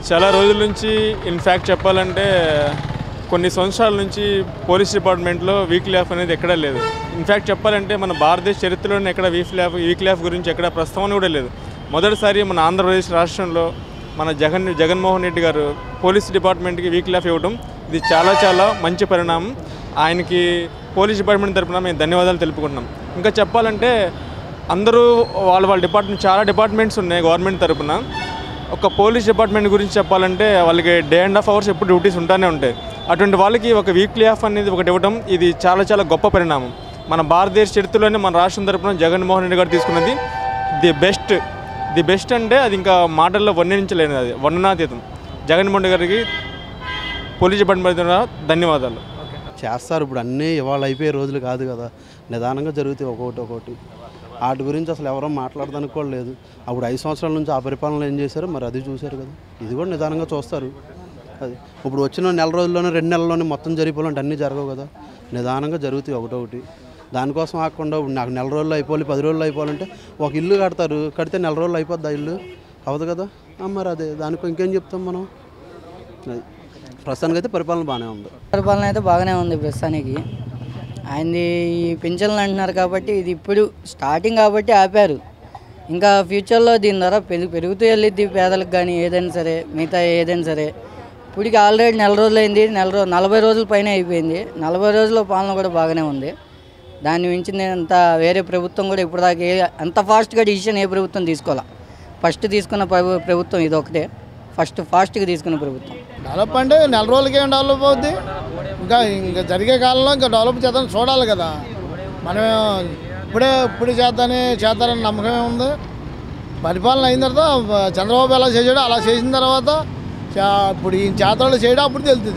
చాలా రోజుల నుంచి ఇన్ఫ్యాక్ట్ చెప్పాలంటే కొన్ని సంవత్సరాల నుంచి పోలీస్ డిపార్ట్మెంట్లో వీక్లీ ఆఫ్ అనేది ఎక్కడా లేదు ఇన్ఫ్యాక్ట్ చెప్పాలంటే మన భారతదేశ చరిత్రలోనే ఎక్కడ వీక్లీ ఆఫ్ వీక్లీ ఆఫ్ గురించి ఎక్కడ ప్రస్తావన కూడా లేదు మొదటిసారి మన ఆంధ్రప్రదేశ్ రాష్ట్రంలో మన జగన్ జగన్మోహన్ రెడ్డి గారు పోలీస్ డిపార్ట్మెంట్కి వీక్లీ ఆఫ్ ఇవ్వడం ఇది చాలా చాలా మంచి పరిణామం ఆయనకి పోలీస్ డిపార్ట్మెంట్ తరపున మేము ధన్యవాదాలు తెలుపుకుంటున్నాం ఇంకా చెప్పాలంటే అందరూ వాళ్ళ వాళ్ళ డిపార్ట్మెంట్ చాలా డిపార్ట్మెంట్స్ ఉన్నాయి గవర్నమెంట్ తరపున ఒక పోలీస్ డిపార్ట్మెంట్ గురించి చెప్పాలంటే వాళ్ళకి డే అండ్ హాఫ్ అవర్స్ ఎప్పుడు డ్యూటీస్ ఉంటానే ఉంటాయి అటువంటి వాళ్ళకి ఒక వీక్లీ ఆఫ్ అనేది ఒకటి ఇవ్వడం ఇది చాలా చాలా గొప్ప పరిణామం మన భారతదేశ చరిత్రలోనే మన రాష్ట్రం తరపున జగన్మోహన్ రెడ్డి గారు తీసుకున్నది ది బెస్ట్ ది బెస్ట్ అంటే అది ఇంకా మాటల్లో వర్ణించలేనిది అది వర్ణనాతీతం జగన్మోహన్ రెడ్డి గారికి పోలీస్ డిపార్ట్మెంట్ తరపున ధన్యవాదాలు చేస్తారు ఇప్పుడు అన్నీ ఇవాళ అయిపోయే రోజులు కాదు కదా నిదానంగా జరుగుతాయి ఒక్కొక్కటి ఒక్కొక్కటి వాటి గురించి అసలు ఎవరో మాట్లాడడానికి కూడా లేదు అప్పుడు ఐదు సంవత్సరాల నుంచి ఆ పరిపాలన ఏం చేశారో మరి అది చూశారు కదా ఇది కూడా నిదానంగా చూస్తారు అది ఇప్పుడు వచ్చిన నెల రోజుల్లోనే రెండు నెలల్లోనే మొత్తం జరిగిపోవాలంటే అన్నీ జరగవు కదా నిదానంగా జరుగుతాయి ఒకటొకటి దానికోసం ఆకుండా ఇప్పుడు నాకు నెల రోజులు అయిపోవాలి పది రోజులు అయిపోవాలంటే ఒక ఇల్లు కడతారు కడితే నెల రోజులు అయిపోద్ది ఆ ఇల్లు అవదు కదా ఆ, మరి అదే దానికి ఇంకేం చెప్తాం మనం అది ప్రస్తుతానికి అయితే పరిపాలన బాగానే ఉంది పరిపాలన అయితే బాగానే ఉంది ప్రస్తుతానికి ఆయనది ఈ పింఛన్లు అంటున్నారు కాబట్టి ఇది ఇప్పుడు స్టార్టింగ్ కాబట్టి ఆపారు ఇంకా ఫ్యూచర్లో దీని ధర పెరుగు పెరుగుతూ వెళ్ళిద్ది పేదలకు కానీ ఏదైనా సరే మిగతా ఏదైనా సరే ఇప్పటికి ఆల్రెడీ నెల రోజులైంది నెల రోజు నలభై రోజుల పైన అయిపోయింది నలభై రోజుల పాలన కూడా బాగానే ఉంది దాన్ని మించింది అంత వేరే ప్రభుత్వం కూడా ఇప్పటిదాకా ఏ అంత ఫాస్ట్గా డిసిషన్ ఏ ప్రభుత్వం తీసుకోవాలా ఫస్ట్ తీసుకున్న ప్రభు ప్రభుత్వం ఇది ఒకటే ఫస్ట్ ఫాస్ట్గా తీసుకున్న ప్రభుత్వం డెవలప్ అంటే నెల రోజులకి ఏం డెవలప్ అవుద్ది ఇంకా ఇంకా జరిగే కాలంలో ఇంకా డెవలప్ చేద్దాం చూడాలి కదా మనం ఇప్పుడే ఇప్పుడు చేద్దాని చేద్దారని నమ్మకం ఉంది పరిపాలన అయిన తర్వాత చంద్రబాబు ఎలా చేసాడో అలా చేసిన తర్వాత చా- ఇప్పుడు ఈ చేతలు చేయడం అప్పుడు తెలుస్తుంది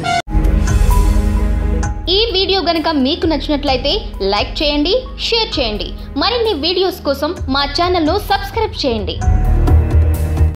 ఈ వీడియో గనుక మీకు నచ్చినట్లయితే లైక్ చేయండి షేర్ చేయండి మరిన్ని వీడియోస్ కోసం మా ఛానల్ను సబ్స్క్రైబ్ చేయండి